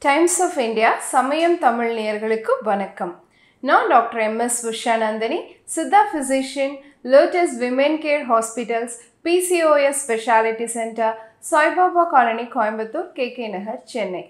times of India சமயம் தமிழ் நேயர்களுக்கு வணக்கம் நான் doctor MS Ushanandhini Siddha physician lotus women care hospitals PCOS speciality centre Saibaba colony Coimbatore KK Nagar Chennai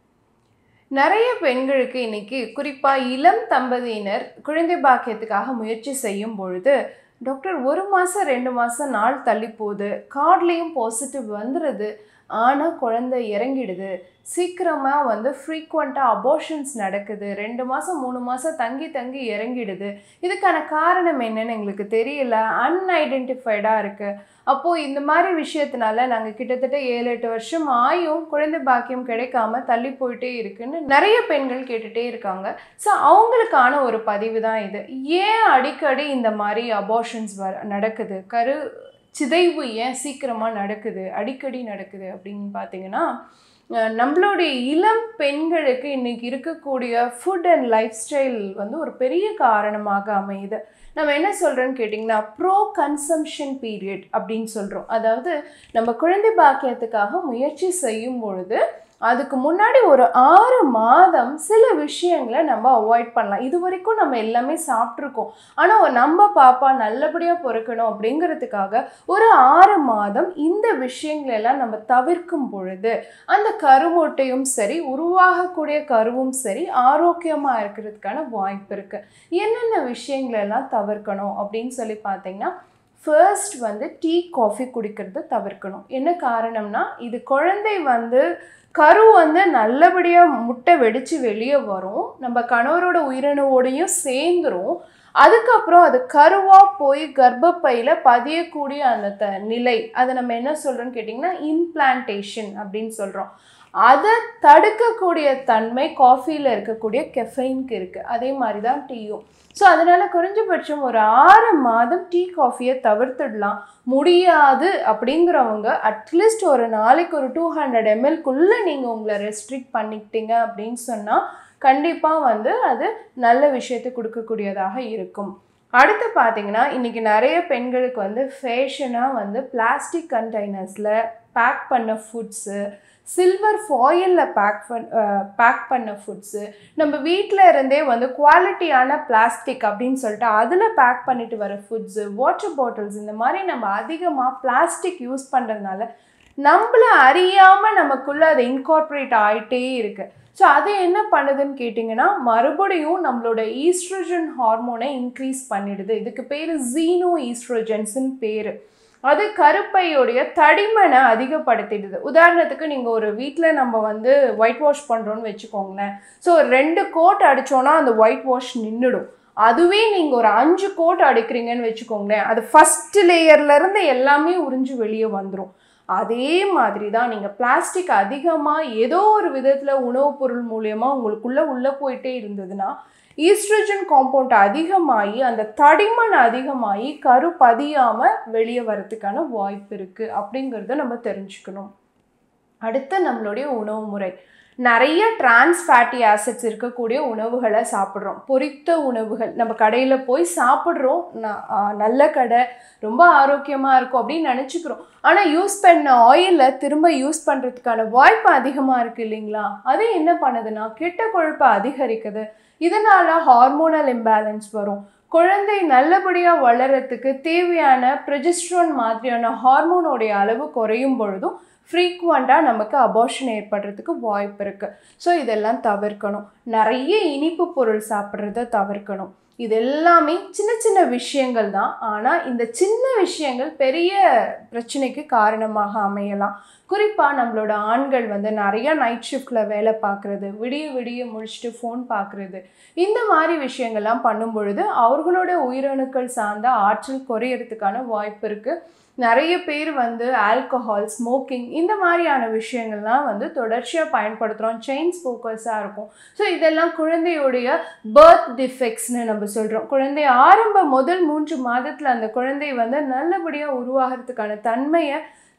நிறைய பெண்களுக்கு இன்னைக்கு குறிப்பாக இளம் தம்பதியினர் குழந்தை பாக்கியத்துக்காக முயற்சி செய்யும் பொழுது டாக்டர் ஒரு மாதம் ரெண்டு மாதம் நாள் தள்ளி போகுது கார்ட்லேயும் பாசிட்டிவ் வந்துடுது ஆனால் குழந்தை இறங்கிடுது சீக்கிரமாக வந்து ஃப்ரீக்வெண்ட்டாக அபோஷன்ஸ் நடக்குது ரெண்டு மாதம் மூணு மாதம் தங்கி தங்கி இறங்கிடுது இதுக்கான காரணம் என்னன்னு எங்களுக்கு தெரியல அன்ஐடென்டிஃபைடாக இருக்குது அப்போது இந்த மாதிரி விஷயத்தினால நாங்கள் கிட்டத்தட்ட ஏழு எட்டு வருஷம் ஆயும் குழந்தை பாக்கியம் கிடைக்காம தள்ளி போயிட்டே இருக்குன்னு நிறைய பெண்கள் கேட்டுகிட்டே இருக்காங்க ஸோ அவங்களுக்கான ஒரு பதிவு தான் இது ஏன் அடிக்கடி இந்த மாதிரி அபார்ஷன்ஸ் வர நடக்குது கரு சிதைவு ஏன் சீக்கிரமாக நடக்குது அடிக்கடி நடக்குது அப்படின்னு பார்த்தீங்கன்னா அஹ் நம்மளுடைய இளம் பெண்களுக்கு இன்னைக்கு இருக்கக்கூடிய ஃபுட் அண்ட் லைஃப் ஸ்டைல் வந்து ஒரு பெரிய காரணமாக அமையுது நம்ம என்ன சொல்கிறோன்னு கேட்டிங்கன்னா ப்ரோ கன்சம்ஷன் பீரியட் அப்படின்னு சொல்கிறோம் அதாவது நம்ம குழந்தை பாக்கியத்துக்காக முயற்சி செய்யும் பொழுது அதுக்கு முன்னாடி ஒரு ஆறு மாதம் சில விஷயங்களை நம்ம அவாய்ட் பண்ணலாம் இது வரைக்கும் நம்ம எல்லாமே சாப்பிட்ருக்கோம் ஆனால் நம்ம பாப்பா நல்லபடியாக பொறுக்கணும் அப்படிங்கிறதுக்காக ஒரு ஆறு மாதம் இந்த விஷயங்களெல்லாம் நம்ம தவிர்க்கும் பொழுது அந்த கருமொட்டையும் சரி உருவாகக்கூடிய கருவும் சரி ஆரோக்கியமாக இருக்கிறதுக்கான வாய்ப்பு இருக்குது என்னென்ன விஷயங்களெல்லாம் தவிர்க்கணும் அப்படின்னு சொல்லி பார்த்தீங்கன்னா ஃபர்ஸ்ட் வந்து டீ காஃபி குடிக்கிறது தவிர்க்கணும் என்ன காரணம்னா இது குழந்தை வந்து கரு வந்து நல்லபடியாக முட்டை வெடித்து வெளியே வரும் நம்ம கணவரோட உயிரணுவோடையும் சேர்ந்துரும் அதுக்கப்புறம் அது கருவாக போய் கர்ப்பப்பையில் பதியக்கூடிய அந்த த நிலை அதை நம்ம என்ன சொல்கிறோன்னு கேட்டிங்கன்னா இம்ப்ளான்டேஷன் அப்படின்னு சொல்கிறோம் அதை தடுக்கக்கூடிய தன்மை காஃபியில் இருக்கக்கூடிய கெஃபைனுக்கு இருக்குது அதே மாதிரி தான் டீயும் ஸோ அதனால் குறைஞ்சபட்சம் ஒரு ஆறு மாதம் டீ காஃபியை தவிர்த்துடலாம் முடியாது அப்படிங்கிறவங்க அட்லீஸ்ட் ஒரு நாளைக்கு ஒரு டூ ஹண்ட்ரட் எம்எல்குள்ளே நீங்கள் உங்களை ரெஸ்ட்ரிக்ட் பண்ணிக்கிட்டீங்க அப்படின்னு சொன்னால் கண்டிப்பாக வந்து அது நல்ல விஷயத்தை கொடுக்கக்கூடியதாக இருக்கும் அடுத்து பார்த்தீங்கன்னா இன்றைக்கி நிறைய பெண்களுக்கு வந்து ஃபேஷனாக வந்து பிளாஸ்டிக் கண்டெய்னர்ஸில் பேக் பண்ண ஃபுட்ஸு சில்வர் ஃபாயிலில் பேக் பண் பேக் பண்ண ஃபுட்ஸு நம்ம வீட்டில் இருந்தே வந்து குவாலிட்டியான பிளாஸ்டிக் அப்படின்னு சொல்லிட்டு அதில் பேக் பண்ணிட்டு வர ஃபுட்ஸு வாட்டர் பாட்டில்ஸ் இந்த மாதிரி நம்ம அதிகமாக பிளாஸ்டிக் யூஸ் பண்ணுறதுனால நம்மள அறியாமல் நமக்குள்ளே அது இன்கார்பரேட் ஆகிட்டே இருக்குது ஸோ அது என்ன பண்ணுதுன்னு கேட்டிங்கன்னா மறுபடியும் நம்மளோட ஈஸ்ட்ரோஜன் ஹார்மோனை இன்க்ரீஸ் பண்ணிடுது இதுக்கு பேர் ஜீனோ ஈஸ்ட்ரோஜன்ஸ்ன்னு பேர் அது கருப்பையோடைய தடிமனை அதிகப்படுத்திடுது உதாரணத்துக்கு நீங்கள் ஒரு வீட்டில் நம்ம வந்து ஒயிட் வாஷ் பண்ணுறோன்னு வச்சுக்கோங்களேன் ஸோ ரெண்டு கோட் அடித்தோன்னா அந்த ஒயிட் வாஷ் நின்றுடும் அதுவே நீங்கள் ஒரு அஞ்சு கோட் அடிக்கிறீங்கன்னு வச்சுக்கோங்களேன் அது ஃபஸ்ட் லேயர்லேருந்து எல்லாமே உறிஞ்சு வெளியே வந்துடும் அதே மாதிரி தான் நீங்கள் பிளாஸ்டிக் அதிகமாக ஏதோ ஒரு விதத்தில் உணவுப் பொருள் மூலியமாக உங்களுக்குள்ளே உள்ளே போயிட்டே இருந்ததுன்னா ஈஸ்ட்ரஜன் காம்பவுண்ட் அதிகமாகி அந்த தடிமன் அதிகமாகி கரு பதியாமல் வெளியே வரத்துக்கான வாய்ப்பு இருக்குது அப்படிங்கிறத நம்ம தெரிஞ்சுக்கணும் அடுத்து நம்மளுடைய உணவு முறை நிறைய டிரான்ஸ் ஃபேட்டி ஆசிட்ஸ் இருக்கக்கூடிய உணவுகளை சாப்பிட்றோம் பொரித்த உணவுகள் நம்ம கடையில் போய் சாப்பிட்றோம் நல்ல கடை ரொம்ப ஆரோக்கியமாக இருக்கும் அப்படின்னு நினச்சிக்கிறோம் ஆனால் யூஸ் பண்ண ஆயிலில் திரும்ப யூஸ் பண்ணுறதுக்கான வாய்ப்பு அதிகமாக இருக்குது இல்லைங்களா அது என்ன பண்ணுதுன்னா கெட்ட கொழுப்பை அதிகரிக்குது இதனால் ஹார்மோனல் இம்பேலன்ஸ் வரும் குழந்தை நல்லபடியாக வளர்கிறதுக்கு தேவையான ப்ரெஜிஸ்ட்ரோன் மாதிரியான ஹார்மோனோடைய அளவு குறையும் பொழுதும் ஃப்ரீக்வெண்ட்டாக நமக்கு அபார்ஷன் ஏற்படுறதுக்கு வாய்ப்பு இருக்குது ஸோ இதெல்லாம் தவிர்க்கணும் நிறைய இனிப்பு பொருள் சாப்பிட்றத தவிர்க்கணும் இது எல்லாமே சின்ன சின்ன விஷயங்கள் தான் ஆனால் இந்த சின்ன விஷயங்கள் பெரிய பிரச்சனைக்கு காரணமாக அமையலாம் குறிப்பாக நம்மளோட ஆண்கள் வந்து நிறைய நைட் ஷிஃப்டில் வேலை பார்க்குறது விடிய விடிய முடிச்சுட்டு ஃபோன் பார்க்குறது இந்த மாதிரி விஷயங்கள்லாம் பண்ணும் பொழுது அவர்களோட உயிரணுக்கள் சார்ந்த ஆற்றல் குறையறதுக்கான வாய்ப்பு இருக்குது நிறைய பேர் வந்து ஆல்கஹால் ஸ்மோக்கிங் இந்த மாதிரியான விஷயங்கள்லாம் வந்து தொடர்ச்சியாக பயன்படுத்துகிறோம் செயின் ஸ்மோக்கர்ஸாக இருக்கும் ஸோ இதெல்லாம் குழந்தையுடைய பர்த் டிஃபெக்ட்ஸ்னு நம்ம சொல்கிறோம் குழந்தை ஆரம்ப முதல் மூன்று மாதத்தில் அந்த குழந்தை வந்து நல்லபடியாக உருவாகிறதுக்கான தன்மையை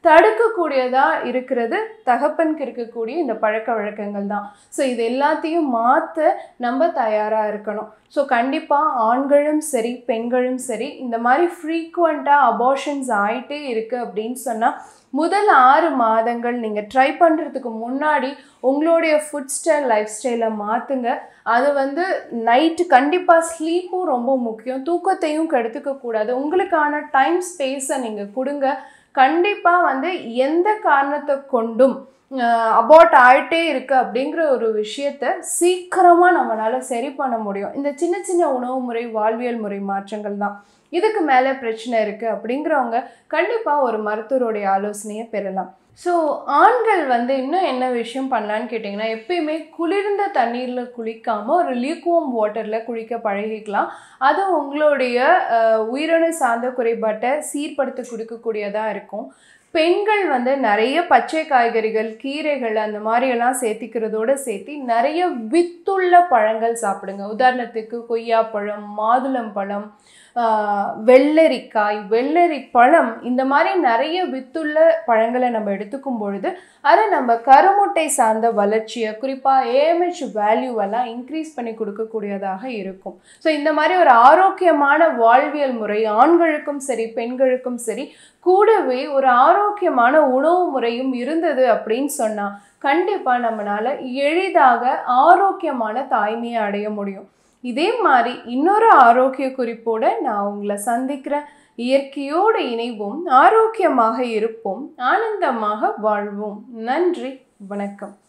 தடுக்கக்கூடியதாக இருக்கிறது தகப்பனுக்கு இருக்கக்கூடிய இந்த பழக்க வழக்கங்கள் தான் ஸோ இது எல்லாத்தையும் மாற்ற நம்ம தயாராக இருக்கணும் ஸோ கண்டிப்பாக ஆண்களும் சரி பெண்களும் சரி இந்த மாதிரி ஃப்ரீக்குவெண்ட்டாக அபார்ஷன்ஸ் ஆகிட்டே இருக்குது அப்படின்னு சொன்னால் முதல் ஆறு மாதங்கள் நீங்கள் ட்ரை பண்ணுறதுக்கு முன்னாடி உங்களுடைய ஃபுட் ஸ்டைல் லைஃப் ஸ்டைலை மாற்றுங்க அது வந்து நைட்டு கண்டிப்பாக ஸ்லீப்பும் ரொம்ப முக்கியம் தூக்கத்தையும் கெடுத்துக்க கூடாது உங்களுக்கான டைம் ஸ்பேஸை நீங்கள் கொடுங்க கண்டிப்பாக வந்து எந்த காரணத்தை கொண்டும் அபார்ட் ஆகிட்டே இருக்கு அப்படிங்கிற ஒரு விஷயத்த சீக்கிரமாக நம்மளால் சரி பண்ண முடியும் இந்த சின்ன சின்ன உணவு முறை வாழ்வியல் முறை மாற்றங்கள் தான் இதுக்கு மேலே பிரச்சனை இருக்குது அப்படிங்கிறவங்க கண்டிப்பாக ஒரு மருத்துவருடைய ஆலோசனையை பெறலாம் ஸோ ஆண்கள் வந்து இன்னும் என்ன விஷயம் பண்ணலான்னு கேட்டிங்கன்னா எப்பயுமே குளிர்ந்த தண்ணீரில் குளிக்காமல் ஒரு லியூக்வாம் வாட்டரில் குளிக்க பழகிக்கலாம் அது உங்களுடைய அஹ், உயிரணு சார்ந்த குறைபாட்டை சீர்படுத்தி கொடுக்கக்கூடியதாக இருக்கும் பெண்கள் வந்து நிறைய பச்சை காய்கறிகள் கீரைகள் அந்த மாதிரியெல்லாம் சேர்த்திக்கிறதோட சேர்த்து நிறைய வித்துள்ள பழங்கள் சாப்பிடுங்க உதாரணத்துக்கு கொய்யாப்பழம் மாதுளம்பழம் ஆஹ், வெள்ளரிக்காய் வெள்ளரி பழம் இந்த மாதிரி நிறைய வித்துள்ள பழங்களை நம்ம எடுத்துக்கும் பொழுது அதை நம்ம கருமுட்டை சார்ந்த வளர்ச்சியை குறிப்பாக ஏஎம்ஹெச் வேல்யூவெல்லாம் இன்க்ரீஸ் பண்ணி கொடுக்கக்கூடியதாக இருக்கும் ஸோ இந்த மாதிரி ஒரு ஆரோக்கியமான வாழ்வியல் முறை ஆண்களுக்கும் சரி பெண்களுக்கும் சரி கூடவே ஒரு ஆரோக்கியமான உணவு முறையும் இருந்தது அப்படின்னு சொன்னால் கண்டிப்பாக நம்மளால் எளிதாக ஆரோக்கியமான தாய்மையை அடைய முடியும் இதே மாதிரி இன்னொரு ஆரோக்கிய குறிப்போட நான் உங்களை சந்திக்கிறேன் இயற்கையோடு இணைவோம் ஆரோக்கியமாக இருப்போம் ஆனந்தமாக வாழ்வோம் நன்றி வணக்கம்